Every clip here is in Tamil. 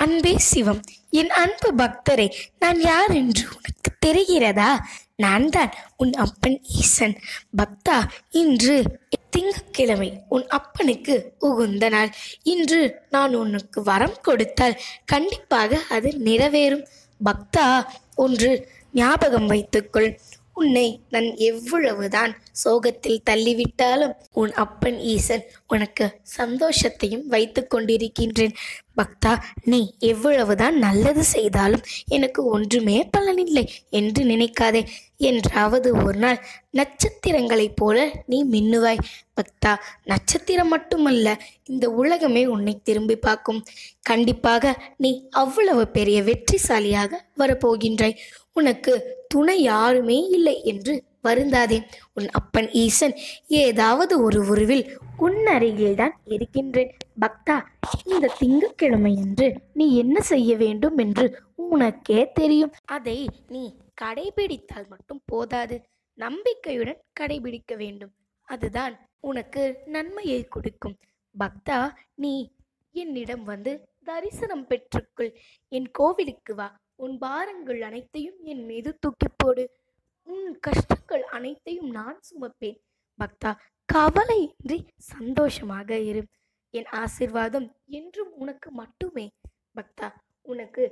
அன்பே சிவம் என் அன்பு பக்தரே நான் யார் என்று உனக்கு தெரிகிறதா நான் தான் உன் அப்பன் ஈசன் பக்தா இன்று திங்கட்கிழமை உன் அப்பனுக்கு உகுந்த நாள் இன்று நான் உனக்கு வரம் கொடுத்தால் கண்டிப்பாக அது நிறைவேறும் பக்தா ஒன்று ஞாபகம் வைத்துக்கொள் உன்னை நான் எவ்வளவுதான் சோகத்தில் தள்ளிவிட்டாலும் உன் அப்பன் ஈசன் உனக்கு சந்தோஷத்தையும் வைத்து கொண்டிருக்கின்றேன் பக்தா நீ எவ்வளவுதான் நல்லது செய்தாலும் எனக்கு ஒன்றுமே பலனில்லை என்று நினைக்காதே என்றாவது ஒரு நாள் நட்சத்திரங்களைப் போல நீ மின்னுவாய் பக்தா நட்சத்திரம் மட்டுமல்ல இந்த உலகமே உன்னை திரும்பி பார்க்கும் கண்டிப்பாக நீ அவ்வளவு பெரிய வெற்றிசாலியாக வரப்போகின்றாய் உனக்கு துணை யாருமே இல்லை என்று வருந்தாதே உன் அப்பன் ஈசன் ஏதாவது ஒரு உருவில் உன் அருகில்தான் இருக்கின்றேன் பக்தா இந்த திங்கட்கிழமை என்று நீ என்ன செய்ய வேண்டும் என்று உனக்கே தெரியும் அதை நீ கடைபிடித்தால் மட்டும் போதாது நம்பிக்கையுடன் கடைபிடிக்க வேண்டும் அதுதான் உனக்கு நன்மையை கொடுக்கும் பக்தா நீ என்னிடம் வந்து தரிசனம் பெற்றுக்கொள் என் கோவிலுக்கு வா உன் பாரங்கள் அனைத்தையும் என் மீது தூக்கி போடு உன் கஷ்டங்கள் அனைத்தையும் நான் சுமப்பேன் பக்தா கவலையின்றி சந்தோஷமாக இரு என் ஆசிர்வாதம் என்றும் உனக்கு மட்டுமே பக்தா உனக்கு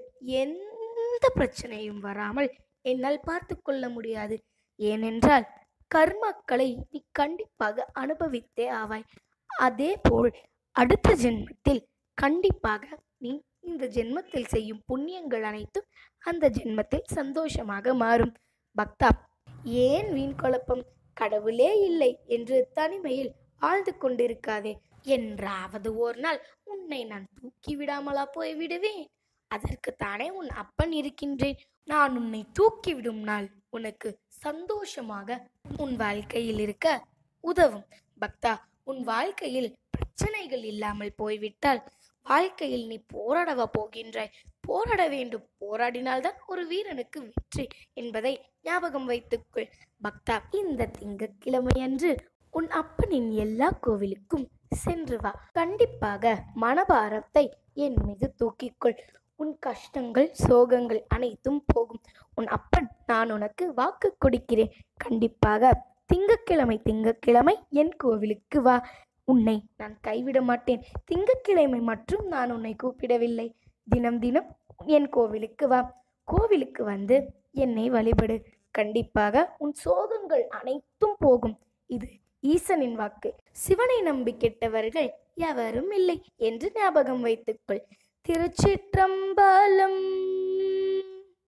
எந்த பிரச்சனையும் வராமல் என்னால் பார்த்து கொள்ள முடியாது ஏனென்றால் கர்மாக்களை நீ கண்டிப்பாக அனுபவித்தே ஆவாய் அதே போல் அடுத்த ஜென்மத்தில் கண்டிப்பாக நீ இந்த ஜென்மத்தில் செய்யும் புண்ணியங்கள் அனைத்தும் அந்த ஜென்மத்தில் சந்தோஷமாக மாறும் பக்தா ஏன் வீண் குழப்பம் கடவுளே இல்லை என்று தனிமையில் ஆழ்ந்து கொண்டிருக்காதே என்றாவது ஒரு நாள் உன்னை நான் தூக்கி விடாமலா போய் விடுவேன் அதற்குத்தானே உன் அப்பன் இருக்கின்றேன் நான் உன்னை தூக்கிவிடும் நாள் உனக்கு சந்தோஷமாக உன் வாழ்க்கையில் இருக்க உதவும் பக்தா உன் வாழ்க்கையில் பிரச்சனைகள் இல்லாமல் போய்விட்டால் வாழ்க்கையில் நீ போராடவா போகின்றாய் போராட வேண்டும் போராடினால்தான் ஒரு வீரனுக்கு வெற்றி என்பதை ஞாபகம் வைத்துக்கொள் பக்தா இந்த திங்கட்கிழமை அன்று உன் அப்பனின் எல்லா கோவிலுக்கும் சென்று வா கண்டிப்பாக மனபாரத்தை என் மீது தூக்கிக்கொள் உன் கஷ்டங்கள் சோகங்கள் அனைத்தும் போகும் உன் அப்பன் நான் உனக்கு வாக்கு கொடுக்கிறேன் கண்டிப்பாக திங்கட்கிழமை திங்கட்கிழமை என் கோவிலுக்கு வா உன்னை நான் கைவிட மாட்டேன் திங்கட்கிழமை மற்றும் நான் உன்னை கூப்பிடவில்லை தினம் தினம் என் கோவிலுக்கு வா கோவிலுக்கு வந்து என்னை வழிபடு கண்டிப்பாக உன் சோகங்கள் அனைத்தும் போகும் இது ஈசனின் வாக்கு சிவனை நம்பி கெட்டவர்கள் எவரும் இல்லை என்று ஞாபகம் வைத்துக்கொள் திருச்சிற்றம்பலம்